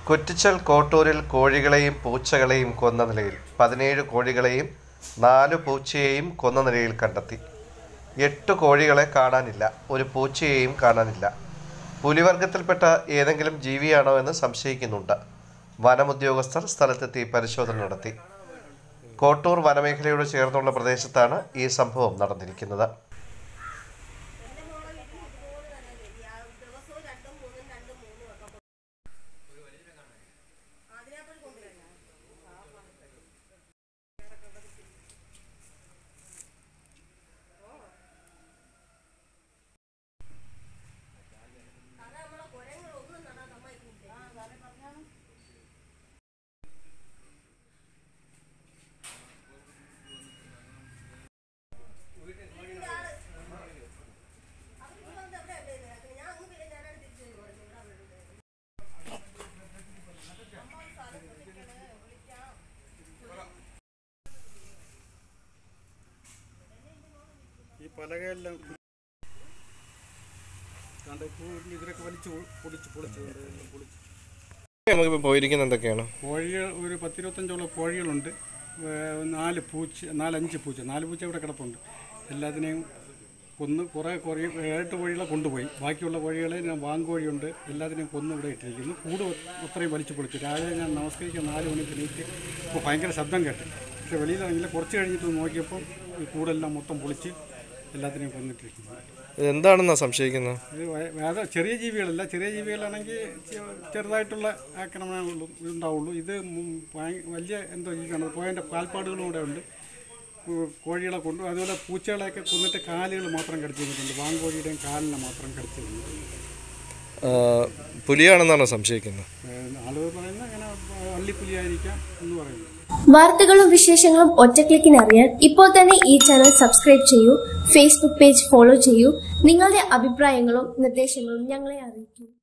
കുറ്റിച്ചൽ കോട്ടൂരിൽ കോഴികളെയും പൂച്ചകളെയും കൊന്ന നിലയിൽ പതിനേഴ് കോഴികളെയും നാല് പൂച്ചയെയും കൊന്ന നിലയിൽ കണ്ടെത്തി എട്ട് കോഴികളെ കാണാനില്ല ഒരു പൂച്ചയെയും കാണാനില്ല പുലിവർഗത്തിൽപ്പെട്ട ഏതെങ്കിലും ജീവിയാണോ എന്ന് സംശയിക്കുന്നുണ്ട് വനമുദ്യോഗസ്ഥർ സ്ഥലത്തെത്തി പരിശോധന നടത്തി കോട്ടൂർ വനമേഖലയോട് ചേർന്നുള്ള പ്രദേശത്താണ് ഈ സംഭവം നടന്നിരിക്കുന്നത് ഈ പലകയെല്ലാം കണ്ട് കൂടുതൽ ഇതിലൊക്കെ വലിച്ച് പൊ- പൊടിച്ച് പൊളിച്ചുകൊണ്ട് എല്ലാം പൊളിച്ച് നമുക്കിപ്പോൾ പോയിരിക്കുന്ന എന്തൊക്കെയാണ് കോഴികൾ ഒരു പത്തിരുപത്തഞ്ചോളം കോഴികളുണ്ട് ഏർ നാല് പൂച്ച നാലഞ്ച് പൂച്ച നാല് പൂച്ച ഇവിടെ കിടപ്പുണ്ട് എല്ലാത്തിനെയും കൊന്ന് കുറേ കോഴി ഏട്ട് കോഴികളെ കൊണ്ടുപോയി ബാക്കിയുള്ള കോഴികളെ ഞാൻ വാങ്കോഴിയുണ്ട് എല്ലാത്തിനെയും കൊന്ന് ഇവിടെ ഇട്ടിരിക്കുന്നു കൂട് അത്രയും വലിച്ചു പൊളിച്ചു രാവിലെ ഞാൻ നമസ്കരിക്കാൻ നാല് മണിക്ക് നീറ്റ് ഇപ്പോൾ ഭയങ്കര ശബ്ദം കേട്ടു പക്ഷേ വെളിയിലാണെങ്കിൽ കുറച്ച് കഴിഞ്ഞിട്ട് നോക്കിയപ്പോൾ ഈ കൂടെല്ലാം മൊത്തം പൊളിച്ച് എല്ലാത്തിനെയും കൊന്നിട്ടിരിക്കുന്നു എന്താണെന്നാണ് സംശയിക്കുന്നത് ഇത് വേ- വേറെ ചെറിയ ജീവികളല്ല ചെറിയ ജീവികളാണെങ്കിൽ ചെ- ചെറുതായിട്ടുള്ള ആക്രമണമേ ഉള്ളൂ ഉണ്ടാവുള്ളൂ ഇത് ഉം ഭയ- വലിയ എന്തോ ഈ കാണുന്നത് പോയതിൻ്റെ കാൽപ്പാടുകളും കൂടെ ഉണ്ട് ഉം കോഴികളെ കൊണ്ടു അതുപോലെ പൂച്ചകളെയൊക്കെ കൊന്നിട്ട് കാലുകൾ മാത്രം കടിച്ചു കഴിഞ്ഞിട്ടുണ്ട് വാങ്കോഴിയുടെയും കാലിനെ മാത്രം കടിച്ചു കഴിഞ്ഞിട്ടുണ്ട് പുലിയാണെന്നാണ് സംശയിക്കുന്നത് ഏഹ് ആളുകൾ പറയുന്നത് അങ്ങനെ അള്ളിപ്പുലിയായിരിക്കാം എന്ന് പറയുന്നു വാർത്തകളും വിശേഷങ്ങളും ഒറ്റക്ലിക്കിന് അറിയാൻ ഇപ്പോൾ തന്നെ ഈ ചാനൽ സബ്സ്ക്രൈബ് ചെയ്യൂ ഫേസ്ബുക്ക് പേജ് ഫോളോ ചെയ്യൂ നിങ്ങളുടെ അഭിപ്രായങ്ങളും നിർദ്ദേശങ്ങളും ഞങ്ങളെ അറിയിക്കൂ